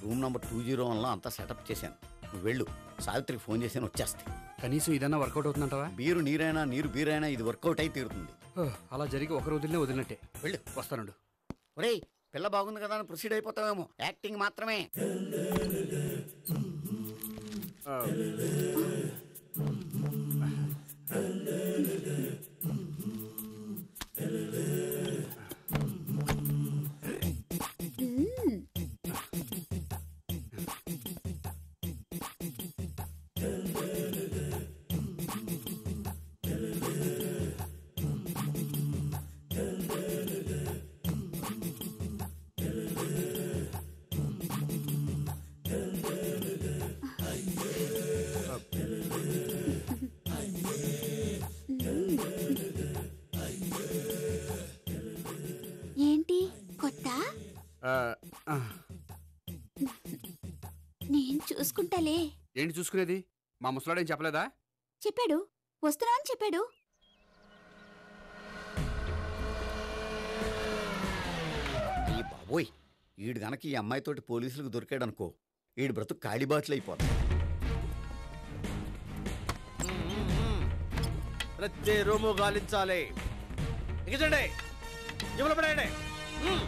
Room number two zero వన్లో అంతా setup చేశాను నువ్వు వెళ్ళు సావిత్రికి ఫోన్ చేశాను వచ్చేస్తాయి కనీసం ఇదన్నా వర్కౌట్ అవుతుందంటావా బీరు నీరైనా నీరు బీరైనా ఇది వర్కౌట్ అయి తీరుతుంది ఓ, అలా జరిగి ఒకరు వదిలినే వదిలినట్టే వెళ్ళు వస్తానుండు ఒరేయ్ పిల్ల బాగుంది కదా అని ప్రొసీడ్ అయిపోతావేమో యాక్టింగ్ మాత్రమే ఆ, ఏంటి కొత్త ఆ, ఆ, నేను చూసుకుంటాలే ఏంటి చూసుకునేది మా ముసలాడేం చెప్పలేదా చెప్పాడు వస్తున్నా అని చెప్పాడు ఈ బాబోయ్ ఈడు గనక ఈ అమ్మాయితోటి పోలీసులకు దొరికాడు అనుకో ఈడు బ్రతుకు కాళీబాట్లు అయిపోతాయి ప్రతి రూము గాలించాలి ఎగచండి జబ్బులు పడేయండి మ్మ్.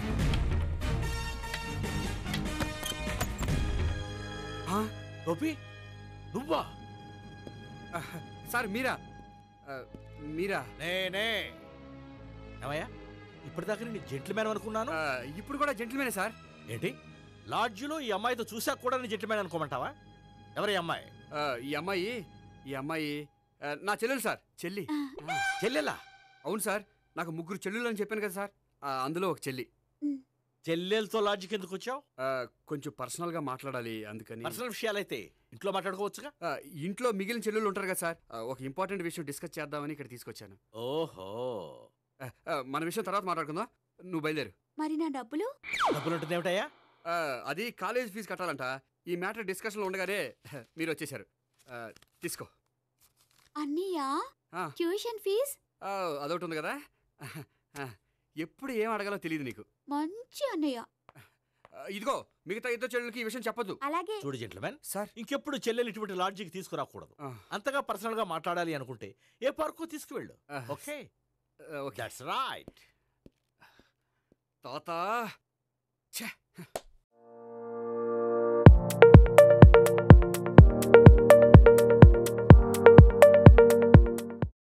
ఆ, గోపి నువ్వా ఆ, సార్ మీరా ఆ, మీరా నేనే ఏమయ్యా ఇప్పటిదాకా నేను జెంట్లమ్యాన్ అనుకున్నాను ఆ, ఇప్పుడు కూడా జెంటిల్మేనే సార్ ఏంటి లాడ్జిలో ఈ అమ్మాయితో చూసాక కూడా నేను జెంట్లమ్యాన్ అనుకోమంటావా ఎవరి అమ్మాయి ఆ, ఈ అమ్మాయి ఈ అమ్మాయి ఆ, నా చెల్లెలు సార్ చెల్లి ఆ, చెల్లెలా అవును సార్ నాకు ముగ్గురు చెల్లెలు అని చెప్పాను కదా సార్ ఆ, అందులో ఒక చెల్లి చెల్లెలతో లాడ్జికి ఎందుకు వచ్చావు ఆ, కొంచెం పర్సనల్ గా మాట్లాడాలి అందుకని పర్సనల్ విషయాలైతే ఇంట్లో మాట్లాడుకోవచ్చుగా ఆ, ఇంట్లో మిగిలిన చెల్లెలు ఉంటారు కదా సార్ ఆ, ఒక ఇంపార్టెంట్ విషయం డిస్కస్ చేద్దామని ఇక్కడ తీసుకొచ్చాను ఓహో ఆ, ఆ, మన విషయం తర్వాత మాట్లాడుకుందాం నువ్వు బయలుదేరు మరి నా డబ్బులు డబ్బులు ఉంటుంది ఏమిటయ్యా ఆ, అది కాలేజ్ ఫీజు కట్టాలంట ఈ మ్యాటర్ డిస్కషన్లో ఉండగానే మీరు వచ్చేసారు ఆ, తీసుకో అన్నయ్యా ఆ, ట్యూషన్ ఫీజ్ ఆ, అదొకటి ఉంది కదా ఆ, ఎప్పుడు ఏం అడగాలో తెలియదు నీకు మంచి అన్నయ్య ఆ, ఇదిగో మిగతా ఇద్దరు చెల్లెలకి ఈ విషయం చెప్పొద్దు అలాగే చూడు జెంట్లమ్యాన్ సార్ ఇంకెప్పుడు చెల్లెలు ఇటువంటి లాడ్జికి తీసుకురాకూడదు ఆ, అంతగా పర్సనల్ గా మాట్లాడాలి అనుకుంటే ఏ పార్కు తీసుకువెళ్ళు ఆ, ఓకే ఓకే దట్స్ రైట్ తాత ఛే